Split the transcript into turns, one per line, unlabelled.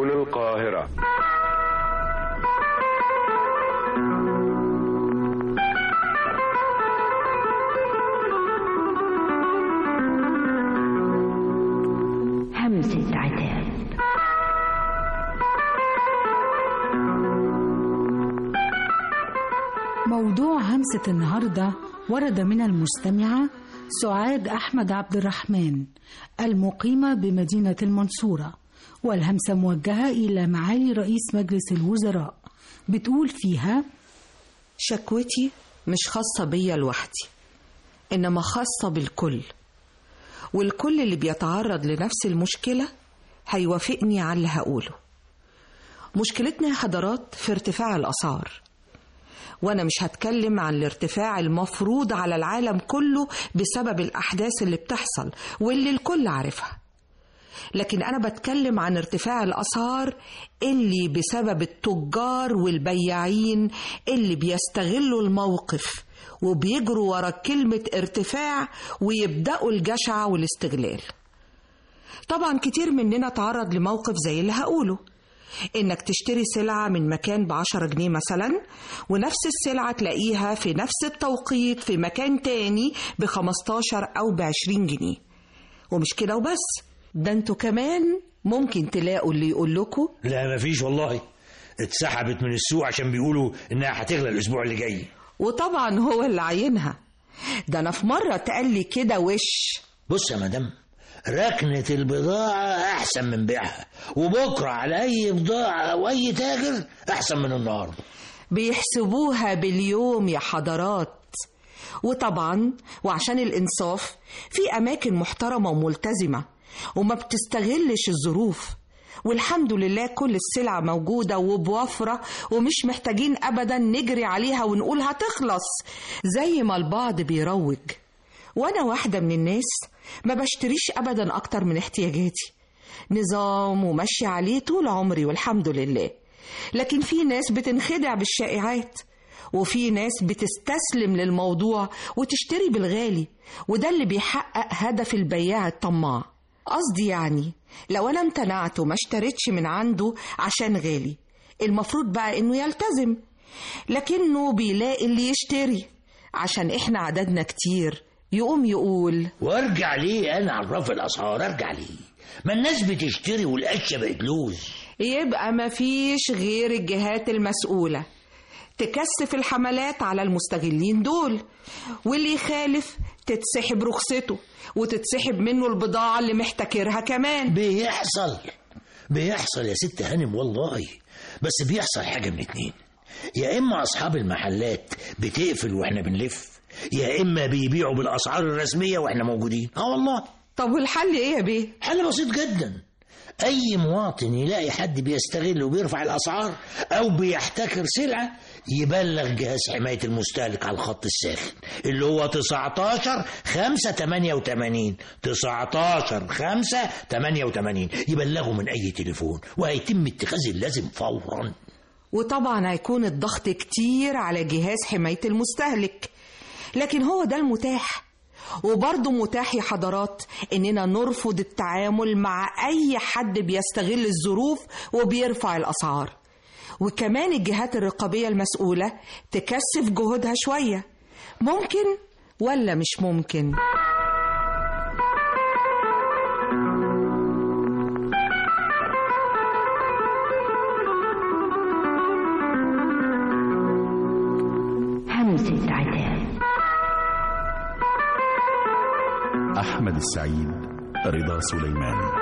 سبل القاهرة
همسة عتاب
موضوع همسة النهاردة ورد من المستمعة سعاد أحمد عبد الرحمن المقيمة بمدينة المنصورة والهمسة موجهة إلى معالي رئيس مجلس الوزراء بتقول فيها
شكوتي مش خاصة بيا لوحدي إنما خاصة بالكل والكل اللي بيتعرض لنفس المشكلة هيوافقني على اللي هقوله مشكلتنا يا حضرات في ارتفاع الأسعار وأنا مش هتكلم عن الارتفاع المفروض على العالم كله بسبب الأحداث اللي بتحصل واللي الكل عارفها لكن أنا بتكلم عن ارتفاع الأسعار اللي بسبب التجار والبياعين اللي بيستغلوا الموقف وبيجروا ورا كلمة ارتفاع ويبدأوا الجشع والاستغلال طبعا كتير مننا تعرض لموقف زي اللي هقوله انك تشتري سلعة من مكان بعشرة جنيه مثلا ونفس السلعة تلاقيها في نفس التوقيت في مكان تاني بخمستاشر او بعشرين جنيه ومش كده وبس ده انتوا كمان ممكن تلاقوا اللي يقول لكم
لا مفيش والله اتسحبت من السوق عشان بيقولوا انها هتغلى الاسبوع اللي جاي
وطبعا هو اللي عينها ده انا في مرة تقال لي كده وش
بص يا مدام ركنة البضاعة أحسن من بيعها وبكرة على أي بضاعة أو أي تاجر أحسن من النهاردة
بيحسبوها باليوم يا حضرات وطبعا وعشان الإنصاف في أماكن محترمة وملتزمة وما بتستغلش الظروف والحمد لله كل السلع موجودة وبوفرة ومش محتاجين أبدا نجري عليها ونقول هتخلص زي ما البعض بيروج وأنا واحدة من الناس ما بشتريش أبدا أكتر من احتياجاتي نظام ومشي عليه طول عمري والحمد لله لكن في ناس بتنخدع بالشائعات وفي ناس بتستسلم للموضوع وتشتري بالغالي وده اللي بيحقق هدف البياع الطماع قصدي يعني لو أنا امتنعت وما اشتريتش من عنده عشان غالي المفروض بقى إنه يلتزم لكنه بيلاقي اللي يشتري عشان إحنا عددنا كتير يقوم يقول
وارجع ليه أنا عرف الأسعار ارجع ليه ما الناس بتشتري والقشة بقت لوز
يبقى مفيش غير الجهات المسؤولة تكثف الحملات على المستغلين دول واللي يخالف تتسحب رخصته وتتسحب منه البضاعة اللي محتكرها كمان
بيحصل بيحصل يا ست هانم والله بس بيحصل حاجة من اتنين يا إما أصحاب المحلات بتقفل وإحنا بنلف يا إما بيبيعوا بالأسعار الرسمية وإحنا موجودين آه والله
طب والحل إيه يا بيه؟
حل بسيط جدا أي مواطن يلاقي حد بيستغل وبيرفع الأسعار أو بيحتكر سلعة يبلغ جهاز حماية المستهلك على الخط الساخن اللي هو 19 5 88 19 5 88 يبلغه من أي تليفون وهيتم اتخاذ اللازم فورا
وطبعا هيكون الضغط كتير على جهاز حماية المستهلك لكن هو ده المتاح وبرضه متاح يا حضرات إننا نرفض التعامل مع أي حد بيستغل الظروف وبيرفع الأسعار وكمان الجهات الرقابية المسؤولة تكثف جهودها شوية ممكن ولا مش ممكن؟
همسة عتاب
أحمد السعيد رضا سليمان